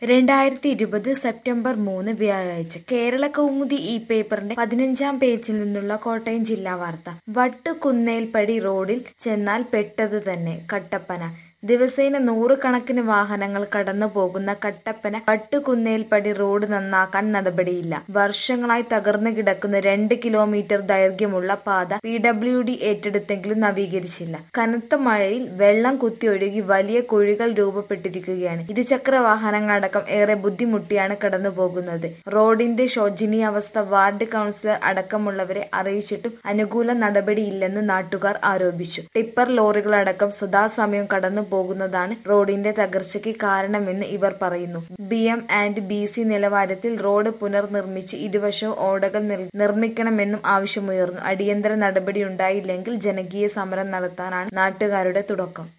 രണ്ടായിരത്തി ഇരുപത് സെപ്റ്റംബർ മൂന്ന് വ്യാഴാഴ്ച കേരള കൗമുദി ഈ പേപ്പറിന്റെ പതിനഞ്ചാം പേജിൽ നിന്നുള്ള കോട്ടയം ജില്ലാ വാർത്ത വട്ടുകുന്നേൽപ്പടി റോഡിൽ ചെന്നാൽ പെട്ടത് തന്നെ കട്ടപ്പന ദിവസേന നൂറുകണക്കിന് വാഹനങ്ങൾ കടന്നു പോകുന്ന കട്ടപ്പന വട്ടുകുന്നേൽപ്പടി റോഡ് നന്നാക്കാൻ നടപടിയില്ല വർഷങ്ങളായി തകർന്നു കിടക്കുന്ന രണ്ട് കിലോമീറ്റർ ദൈർഘ്യമുള്ള പാത പി ഡബ്ല്യു ഡി ഏറ്റെടുത്തെങ്കിലും നവീകരിച്ചില്ല കനത്ത മഴയിൽ വെള്ളം കുത്തിയൊഴുകി വലിയ കുഴികൾ രൂപപ്പെട്ടിരിക്കുകയാണ് ഇരുചക്ര വാഹനങ്ങളടക്കം ഏറെ ബുദ്ധിമുട്ടിയാണ് കടന്നു പോകുന്നത് റോഡിന്റെ ശോചനീയാവസ്ഥ വാർഡ് കൗൺസിലർ അടക്കമുള്ളവരെ അറിയിച്ചിട്ടും അനുകൂല നടപടിയില്ലെന്ന് നാട്ടുകാർ ആരോപിച്ചു ടിപ്പർ ലോറികളടക്കം സദാസമയം കടന്നു പോകുന്നതാണ് റോഡിന്റെ തകർച്ചയ്ക്ക് കാരണമെന്ന് ഇവർ പറയുന്നു B M and B C നിലവാരത്തിൽ റോഡ് പുനർനിർമ്മിച്ച് ഇരുവശവും ഓടകൾ നിർമ്മിക്കണമെന്നും ആവശ്യമുയർന്നു അടിയന്തര നടപടിയുണ്ടായില്ലെങ്കിൽ ജനകീയ സമരം നടത്താനാണ് നാട്ടുകാരുടെ തുടക്കം